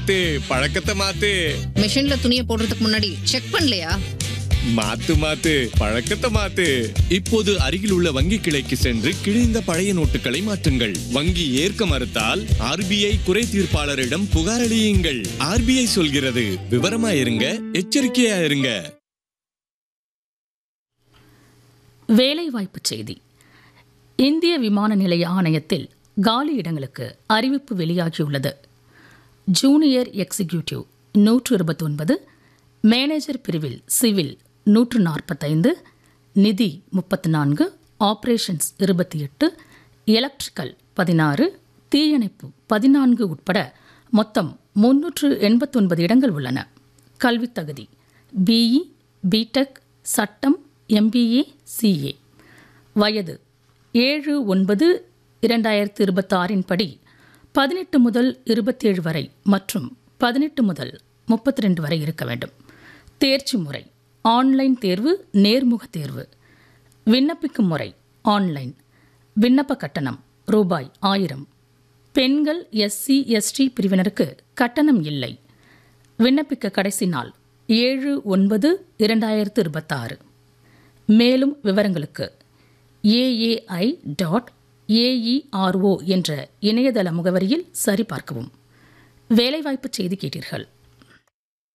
மாத்து பழக்கத்தை மாத்து மிஷின்ல துணியை போடுறதுக்கு முன்னாடி செக் பண்ணலையா மாத்து மாத்து பழக்கத்தை மாத்து இப்போது அருகில் உள்ள வங்கி கிளைக்கு சென்று கிழிந்த பழைய நோட்டுகளை மாற்றுங்கள் வங்கி ஏற்க மறுத்தால் ஆர்பிஐ குறை தீர்ப்பாளரிடம் புகார் அளியுங்கள் ஆர்பிஐ சொல்கிறது விவரமா இருங்க எச்சரிக்கையா இருங்க வேலைவாய்ப்பு செய்தி இந்திய விமான நிலைய ஆணையத்தில் காலி இடங்களுக்கு அறிவிப்பு வெளியாகியுள்ளது ஜூனியர் எக்ஸிக்யூட்டிவ் நூற்று இருபத்தொன்பது மேனேஜர் பிரிவில் சிவில் நூற்று நாற்பத்தைந்து நிதி முப்பத்து நான்கு ஆபரேஷன்ஸ் இருபத்தி எட்டு எலக்ட்ரிக்கல் பதினாறு தீயணைப்பு பதினான்கு உட்பட மொத்தம் முன்னூற்று எண்பத்தொன்பது இடங்கள் உள்ளன கல்வித் தகுதி பிஇ பிடெக் சட்டம் எம்பிஏ சிஏ வயது ஏழு ஒன்பது இரண்டாயிரத்து இருபத்தாறின் படி பதினெட்டு முதல் இருபத்தேழு வரை மற்றும் பதினெட்டு முதல் முப்பத்தி ரெண்டு வரை இருக்க வேண்டும் தேர்ச்சி முறை ஆன்லைன் தேர்வு நேர்முக தேர்வு விண்ணப்பிக்கும் முறை ஆன்லைன் விண்ணப்ப கட்டணம் ரூபாய் ஆயிரம் பெண்கள் எஸ்சி எஸ்டி பிரிவினருக்கு கட்டணம் இல்லை விண்ணப்பிக்க கடைசி நாள் ஏழு ஒன்பது இரண்டாயிரத்து இருபத்தாறு மேலும் விவரங்களுக்கு ஏஏஐ டாட் ஏஇஆர்ஓ என்ற இணையதள முகவரியில் சரிபார்க்கவும் வேலைவாய்ப்பு செய்தி கேட்டீர்கள்